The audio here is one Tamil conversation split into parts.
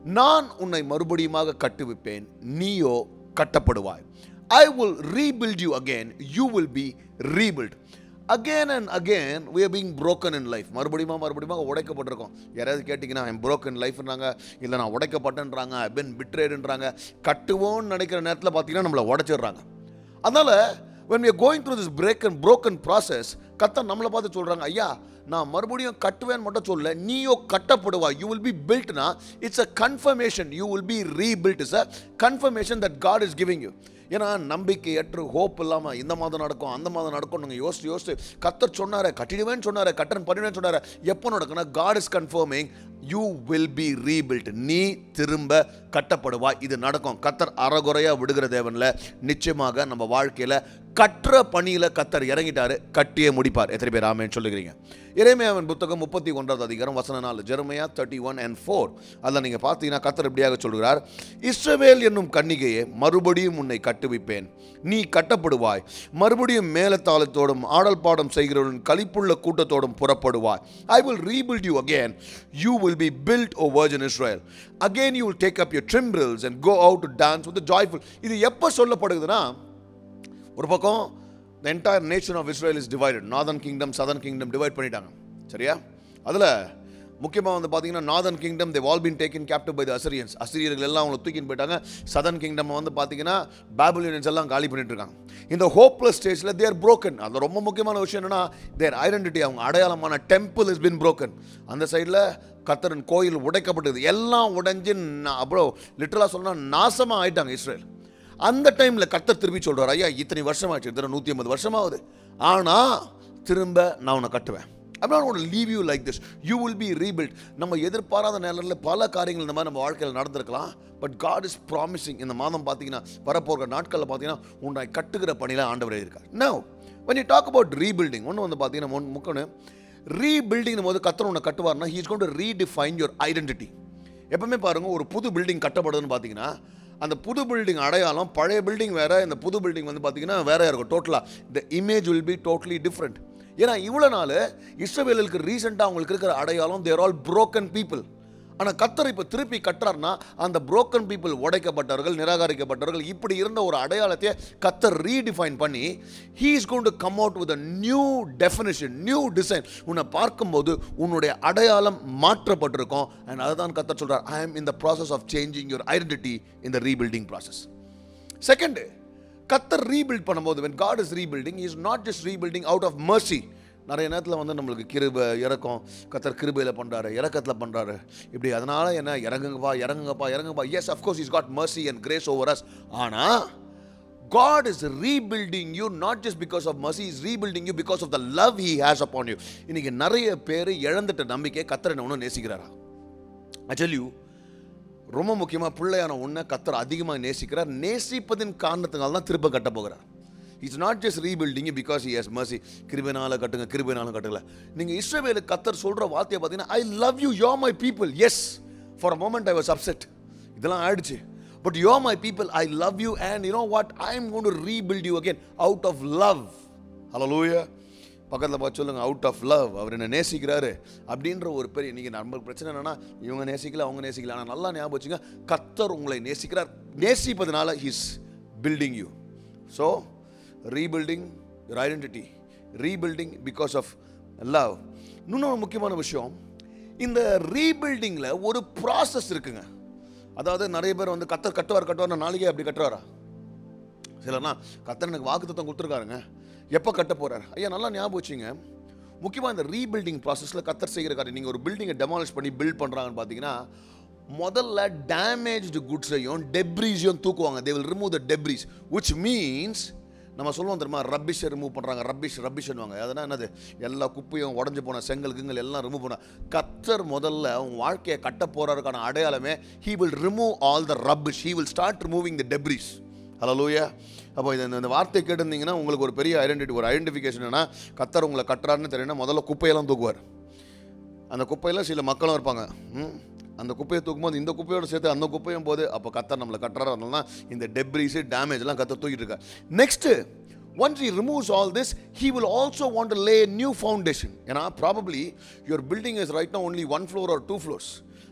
நான் உன்னை மறுபடியுமாக கட்டுவிப்பேன் நீயோ கட்டப்படுவாய் I will rebuild you again you will be rebuilt again and again we are being broken in life மறுபடியுமா மறுபடியுமா உடைக்கப்பட்டிருக்கோம் யாராவது கேட்டிங்கன்னா ஐம் broken லைஃப்ன்றாங்க இல்லை நான் உடைக்கப்பட்டேன்றாங்க ஐ பென் பிட்ரேடுன்றாங்க கட்டுவோன்னு நினைக்கிற நேரத்தில் பார்த்தீங்கன்னா நம்மளை உடைச்சிடுறாங்க அதனால் when we are going through this break and broken process கத்தர் நம்மளை பார்த்து சொல்கிறாங்க ஐயா நான் மறுபடியும் கட்டுவேன்னு மட்டும் சொல்ல நீயோ கட்டப்படுவா யூ வில் பி பில்ட்னா it's a confirmation you will be rebuilt is a confirmation that God is giving you ஏன்னா நம்பிக்கையற்று ஹோப் இல்லாமல் இந்த மாதம் நடக்கும் அந்த மாதம் நடக்கும் நீங்கள் யோசிச்சு யோசிச்சு கத்தர் சொன்னார் கட்டிடுவேன்னு சொன்னார் கட்டன் பண்ணிடுவேன்னு சொன்னார் எப்போ நடக்கும்னா God is confirming you will be rebuilt நீ திரும்ப கட்டப்படுவா இது நடக்கும் கத்தர் அறகுறையாக விடுகிற தேவனில் நிச்சயமாக நம்ம வாழ்க்கையில் கற்ற பணியில் கத்தர் இறங்கிட்டாரு கட்டியே முடிப்பார் எத்தனை பேர் ஆமேன்னு சொல்லுகிறீங்க இறைமையாவின் புத்தகம் முப்பத்தி ஒன்றாவது அதிகாரம் வசன நாலு Jeremiah thirty one and four அதில் நீங்கள் பார்த்தீங்கன்னா கத்தர் இப்படியாக சொல்கிறார் இஸ்ரவேல் என்னும் கன்னிகையே மறுபடியும் உன்னை கட்டுவிப்பேன் நீ கட்டப்படுவாய் மறுபடியும் மேலத்தாளத்தோடும் ஆடல் பாடம் செய்கிறவன் களிப்புள்ள கூட்டத்தோடும் புறப்படுவாய் I will rebuild you again you will be built o virgin Israel again you will take up your timbrels and go out to dance with joyful இது எப்போ சொல்லப்படுதுன்னா ஒரு பக்கம் the entire nation of Israel is divided northern kingdom southern kingdom divide பண்ணிட்டாங்க சரியா அதில் முக்கியமாக வந்து பார்த்தீங்கன்னா northern kingdom they've all been taken captive by the Assyrians அசிரியர்கள் எல்லாம் அவங்களை தூக்கின்னு போயிட்டாங்க சதர்ன் கிங்டம் வந்து பார்த்தீங்கன்னா பேபிலியன்ஸ் எல்லாம் காலி பண்ணிட்டு இருக்காங்க இந்த ஹோப்லெஸ் ஸ்டேஜில் தேர் broken அது ரொம்ப முக்கியமான விஷயம் என்னன்னா தேர் ஐடென்டிட்டி அவங்க அடையாளமான டெம்பிள் இஸ் பின் broken அந்த சைடில் கத்தரன் கோயில் உடைக்கப்பட்டது எல்லாம் உடைஞ்சு நா- அப்புறம் லிட்டரலாக சொன்னால் நாசமாக ஆயிட்டாங்க இஸ்ரேல் அந்த டைமில் கர்த்தர் திருப்பி சொல்றார் ஐயா இத்தனை வருஷம் ஆச்சு இத்தனை நூற்றி ஐம்பது வருஷமாகுது ஆனால் திரும்ப நான் உன்னை கட்டுவேன் அப்படின்னா உன்னை leave you like this you will be rebuilt நம்ம எதிர்பாராத நேரத்தில் பல காரியங்கள் இந்த மாதிரி நம்ம வாழ்க்கையில் நடந்திருக்கலாம் பட் காட் இஸ் ப்ராமிசிங் இந்த மாதம் பார்த்தீங்கன்னா வரப்போகிற நாட்களில் பார்த்தீங்கன்னா உன்னை கட்டுகிற பணியில் ஆண்டவர் இருக்கார் no when you talk about rebuilding ஒன்று வந்து பார்த்தீங்கன்னா முன் முக்கணும் ரீபில்டிங் போது கத்தர் உன்னை கட்டுவார்னா he's going to redefine your identity எப்பவுமே பாருங்க ஒரு புது பில்டிங் கட்டப்படுதுன்னு பார்த்தீங்கன்னா அந்த புது பில்டிங் அடையாளம் பழைய பில்டிங் வேற இந்த புது பில்டிங் வந்து பார்த்தீங்கன்னா வேற இருக்கும் டோட்டலாக the image will be totally different ஏன்னா இவ்வளோ நாள் இஸ்ரவேலுக்கு ரீசெண்டாக அவங்களுக்கு இருக்கிற அடையாளம் தேர் ஆல் broken people ஆனால் கத்தர் இப்போ திருப்பி கட்டுறாருன்னா அந்த broken people உடைக்கப்பட்டவர்கள் நிராகரிக்கப்பட்டவர்கள் இப்படி இருந்த ஒரு அடையாளத்தை கத்தர் ரீடிஃபைன் பண்ணி he is going to come out with a new definition new design உன்னை பார்க்கும்போது உன்னுடைய அடையாளம் மாற்றப்பட்டிருக்கும் அண்ட் அதுதான் கத்தர் சொல்றார் I am in the process of changing your identity in the rebuilding process second கத்தர் ரீபில்ட் பண்ணும்போது when God is rebuilding he is not just rebuilding out of mercy நிறைய நேரத்தில் வந்து நம்மளுக்கு கிருபை இறக்கம் கத்தர் கிருபையில் பண்ணுறாரு இறக்கத்தில் பண்ணுறாரு இப்படி அதனால என்ன இறங்குங்கப்பா இறங்குங்கப்பா இறங்குங்கப்பா yes of course is God mercy and grace over us ஆனால் God is rebuilding you not just because of mercy, He's rebuilding you because of the love He has upon you. இன்னைக்கு நிறைய பேர் இழந்துட்ட நம்பிக்கை கத்தரை ஒன்று நேசிக்கிறாரா I tell you ரொம்ப முக்கியமாக பிள்ளையான உன்னை கத்தர் அதிகமாக நேசிக்கிறார் நேசிப்பதின் காரணத்தினால தான் திரும்ப கட்ட போகிறார் it's not just rebuilding because he has mercy கிருபினால கட்டுங்க கிருபினால கட்டுல நீங்கள் இஸ்ரவேலுக்கு கத்தர் சொல்கிற வார்த்தையை பார்த்தீங்கன்னா I love you o my people yes for a moment I was upset இதெல்லாம் ஆயிடுச்சு but o my people I love you and you know what I am going to rebuild you again out of love hello பக்கத்தில் பார்த்து சொல்லுங்க அவுட் ஆஃப் லவ் அவர் என்ன நேசிக்கிறாரு அப்படின்ற ஒரு பெரிய நீங்கள் நம்மளுக்கு பிரச்சனை என்னன்னா இவங்க நேசிக்கல அவங்க நேசிக்கல ஆனால் நல்லா ஞாபகம் வச்சுங்க கத்தர் உங்களை நேசிக்கிறார் நேசிப்பதனால he's building you so rebuilding your identity rebuilding because of love இன்னொரு முக்கியமான விஷயம் இந்த ரீபில்டிங்கில் ஒரு ப்ராசஸ் இருக்குங்க அதாவது நிறைய பேர் வந்து கத்தர் கட்டுவார் கட்டுவார் நாளைக்கே அப்படி கட்டுவாரா சிலர்னா கத்தர் எனக்கு வாக்குத்தத்தம் கொடுத்துருக்காருங்க எப்போ கட்ட போறார் ஐயா நல்லா ஞாபகம் வச்சுங்க முக்கியமாக இந்த ரீபில்டிங் ப்ராசஸில் கத்தர் செய்கிற காரியம் நீங்கள் ஒரு பில்டிங்கை டெமாலிஷ் பண்ணி பில்ட் பண்ணுறாங்கன்னு பார்த்தீங்கன்னா முதல்ல டேமேஜ்டு குட்ஸையும் டெப்ரீஸையும் தூக்குவாங்க they will remove the debris which means நம்ம சொல்லுவோம் தெரியுமா ரப்பிஷை ரிமூவ் பண்ணுறாங்க ரப்பிஷ் ரப்பிஷ்னுவாங்க அதனால் என்னது எல்லா குப்பையும் உடஞ்சு போன செங்கல் கிங்கல் எல்லாம் ரிமூவ் பண்ண கத்தர் முதல்ல உன் வாழ்க்கையை கட்ட போகிறதுக்கான அடையாளமே he will remove all the rubbish he will start removing the debris hallelujah அப்போ இது இந்த வார்த்தை கேட்டிருந்தீங்கன்னா உங்களுக்கு ஒரு பெரிய ஐடென்டிட்டி ஒரு ஐடென்டிஃபிகேஷன் என்ன கத்தர் உங்களை கட்டுறாருன்னு தெரியும்னா முதல்ல குப்பையெல்லாம் தூக்குவார் அந்த குப்பையில் சில மக்களும் இருப்பாங்க ம் அந்த குப்பையை தூக்கும்போது இந்த குப்பையோட சேர்த்து அந்த குப்பையும் போது அப்போ கத்தர் நம்மளை கட்டுறாரு அதனால தான் இந்த டெப்ரிஸு டேமேஜ்லாம் கத்தர் தூக்கிட்டு இருக்கார் next once he removes all this he will also want to lay a new foundation ஏன்னா probably your building is right now only one floor or two floors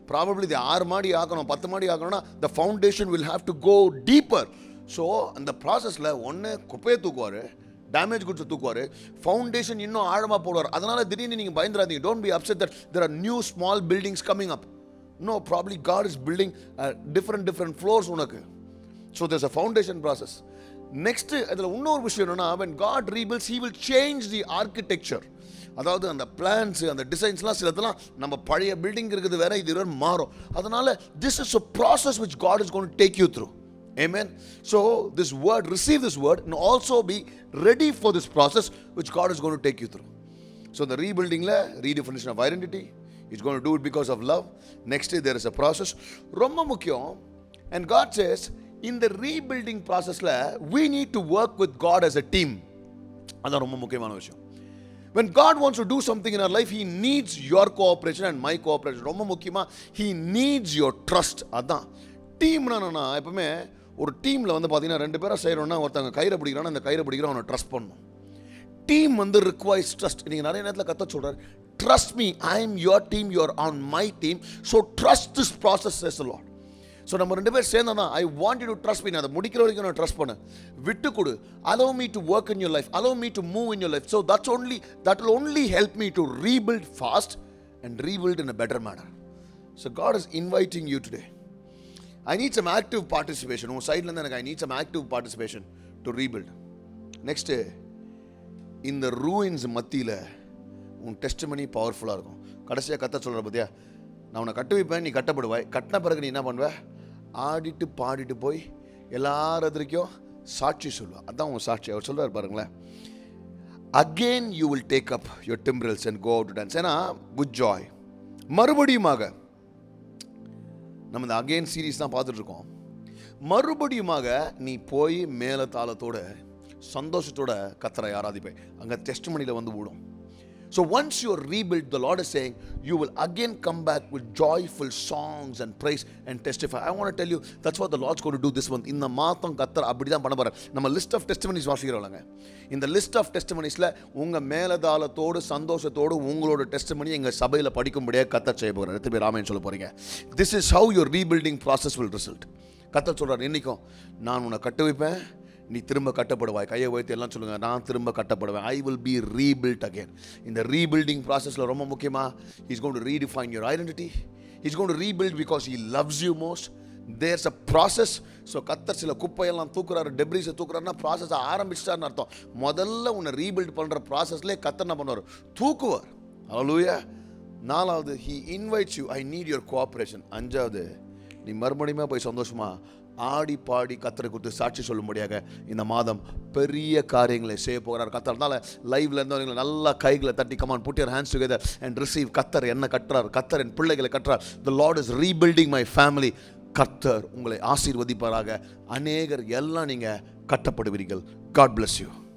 probably இது ஆறு மாடி ஆக்கணும் பத்து மாடி ஆக்கணும்னா the foundation will have to go deeper so அந்த ப்ராசஸில் ஒன்று குப்பையை தூக்குவார் டேமேஜ் குட்ஸை தூக்குவார் ஃபவுண்டேஷன் இன்னும் ஆழமாக போடுவார் அதனால் திடீர்னு நீங்கள் பயந்துடாதீங்க don't be upset that there are new small buildings coming up no probably God is building different different floors உனக்கு so there's a foundation process next அதில் இன்னொரு விஷயம் என்னன்னா when God rebuilds he will change the architecture அதாவது அந்த பிளான்ஸ் அந்த டிசைன்ஸ்லாம் சிலதெல்லாம் நம்ம பழைய பில்டிங் இருக்குது வேற இது வேற மாறும் அதனால this is a process which God is going to take you through Amen. So this word, receive this word and also be ready for this process which God is going to take you through. So the rebuilding, la, redefinition of identity, He's going to do it because of love. Next, there is a process. ரொம்ப முக்கியம் and God says in the rebuilding process la, we need to work with God as a team. அதான் ரொம்ப முக்கியமான விஷயம் when God wants to do something in our life, He needs your cooperation and my cooperation. ரொம்ப முக்கியமா He needs your trust. அதான் டீம்னா என்னன்னா எப்பவுமே ஒரு டீமில் வந்து பார்த்தீங்கன்னா ரெண்டு பேரும் செய்கிறோன்னா ஒருத்தங்க கயிறை பிடிக்கிறான்னா அந்த கயிறை பிடிக்கிறோம் அவனை ட்ரஸ்ட் பண்ணணும் டீம் வந்து ரிக்வைர்ஸ் ட்ரஸ்ட் நீங்கள் நிறைய நேரத்தில் கத்த சொல்கிறார் trust me I am your team you're on my team so trust this process yes Lord so நம்ம ரெண்டு பேர் சேர்ந்தா தான் I want to trust me அதை முடிக்கிற வரைக்கும் நான் ட்ரஸ்ட் பண்ணேன் விட்டு கொடு allow me to work in your life allow me to move in your life so that's only that will only help me to rebuild fast and rebuild in a better manor so God is inviting you today I need some active participation உன் சைட்லேருந்து எனக்கு I need some active participation to rebuild next இந்த ரூயின்ஸ் மத்தியில் உன் டெஸ்ட் மணி பவர்ஃபுல்லாக இருக்கும் கடைசியாக கத்த சொல்கிற பார்த்தியா நான் உன்னை கட்டு வைப்பேன் நீ கட்டப்படுவாய் கட்டின பிறகு நீ என்ன பண்ணுவ ஆடிட்டு பாடிட்டு போய் எல்லாரதுக்கும் சாட்சி சொல்லுவா அதான் உன் சாட்சி அவர் சொல்றாரு பாருங்களேன் again you will take up your timbrels and go to dance ஏன்னா வித் ஜாய் மறுபடியுமாக நம்ம இந்த அகெயின் சீரீஸ் தான் பார்த்துட்டு இருக்கோம் மறுபடியுமாக நீ போய் மேல தாளத்தோட சந்தோஷத்தோட கத்தரை ஆராதிப்பேன் அங்கே டெஸ்ட் மணியில் வந்து விடும் so once you're rebuilt the Lord is saying you will again come back with joyful songs and praise and testify I want tell you that's what the Lord's got do this month இந்த மாதம் கத்தர் அப்படி தான் பண்ண போகிறேன் நம்ம லிஸ்ட் ஆஃப் டெஸ்டிமனிஸ் வாசிக்கிறோம்லங்க இந்த லிஸ்ட் ஆஃப் டெஸ்டிமனிஸில் உங்கள் மேலதாளத்தோடு சந்தோஷத்தோடு உங்களோட டெஸ்டிமனி எங்கள் சபையில் படிக்கும்படியாக கத்தர் செய்ய போகிறேன் திருப்பி ராமன் சொல்ல போகிறீங்க this is how your rebuilding process will result கத்தர் சொல்கிறார் இன்னைக்கும் நான் உன்னை கட்ட வைப்பேன் நீ திரும்ப கட்டப்படுவாய் கையை வைத்து எல்லாம் சொல்லுங்க நான் திரும்ப கட்டப்படுவேன் I will be rebuilt again இந்த ரீபில்டிங் ப்ராசஸில் ரொம்ப முக்கியமாக is going to redefine your identity is going to rebuild because he loves you most there's a process so கத்தர் சில குப்பையெல்லாம் தூக்குறாரு டெப்ரிஸை தூக்குறாருன்னா ப்ராசஸ் ஆரம்பிச்சிட்டாருன்னு அர்த்தம் முதல்ல உன்னை ரீபில்ட் பண்ணுற ப்ராசஸ்லேயே கத்தர் என்ன பண்ணுவார் தூக்குவார் அவ்வளோயா நாலாவது he invites you I need your cooperation அஞ்சாவது நீ மறுபடியுமே போய் சந்தோஷமா ஆடி பாடி கத்தரை கொடுத்து சாட்சி சொல்லும்படியாக இந்த மாதம் பெரிய காரியங்களை செய்ய போகிறார் கத்தர்னால லைவ்ல இருந்தவங்களை நல்லா கைகளை தட்டி come on put your hands together and receive கத்தர் என்ன கட்டுறார் கத்தர் என் பிள்ளைகளை கட்டுறார் the Lord is rebuilding my family கத்தர் உங்களை ஆசீர்வதிப்பாராக அநேகர் எல்லாம் நீங்கள் கட்டப்படுவீர்கள் காட் bless யூ